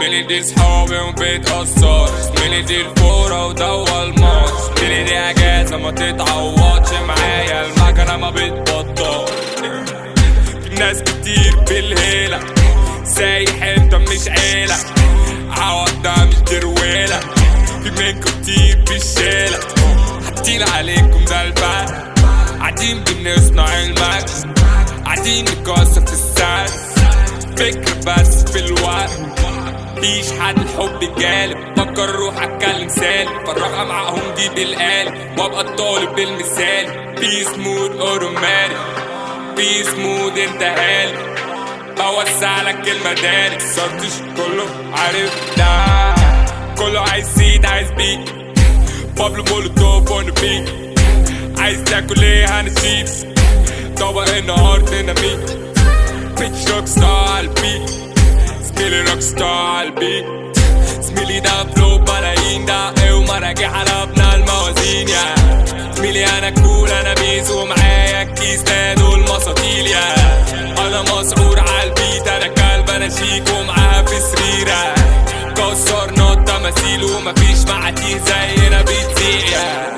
زميلي دي صحابي وبيتأثر زميلي دي الفورة وده الماتش زميلي دي اجازة ما تتعوضش معايا المكنة ما بتبطل ناس كتير بالهيلة سايح انت مش عيلة عوض ده مش درويلة في منكم كتير في الشيلة حاطين عليكم ده البعد قاعدين بنصنع المكس قاعدين نكسر في السعر فكرة بس في الوقت مفيش حد الحب جالب فكر روح اتكلم سالم فرغها معاهم دي بالقالب وابقى الطالب بالمثال بيس مود اوتوماتيك بيس مود انت هالي بوسع لك المدارس صرتش كله عارف ده كله عايز سيد عايز بيك بابلو مولوتوف اون بيك عايز تاكل ايه هنشيب طبق النهارده ديناميت بيتش روك ستار على البيت زميلي روك ستار على البيت زميلي ده فلو بلايين ده ايه ومراجع على ابنا الموازين يا زميلي انا كول انا بيز ومعايا الكيس ده دول مساطيل يا انا مسعور على البيت انا كلب انا شيك ومعاها في سريرة كسرنا التماثيل ومفيش معاتيه زينا بتزيق يا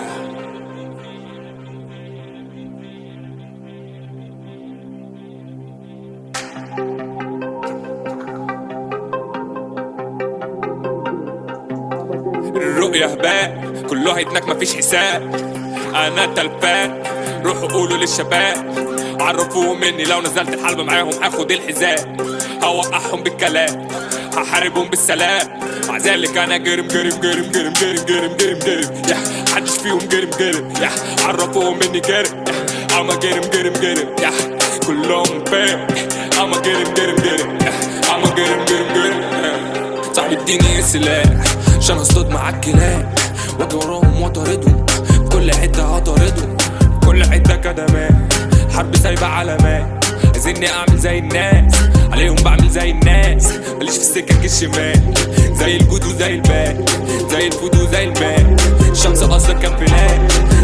الرؤية هباء كله هيتنك مفيش حساب انا تلفان روحوا قولوا للشباب عرفوهم مني لو نزلت الحلبة معاهم هاخد الحذاء هوقعهم بالكلام هحاربهم بالسلام مع ذلك انا جرم جرم جرم جرم جرم جرم جرم جرم يا محدش فيهم جرم جرم يا عرفوهم مني جرم يا اما جرم جرم جرم يا كلهم فاهم اما جرم جرم جرم يا اما جرم جرم جرم يا. صاحبي اديني السلاح عشان اصطاد معاك كلاب واجي وراهم واطاردهم في كل حته هطاردهم في كل حته كدمات حرب سايبه علامات عايزيني اعمل زي الناس عليهم بعمل زي الناس ماليش في السكك الشمال زي الجود وزي الباك زي الفود وزي الباك الشمس اصلا كان فلاك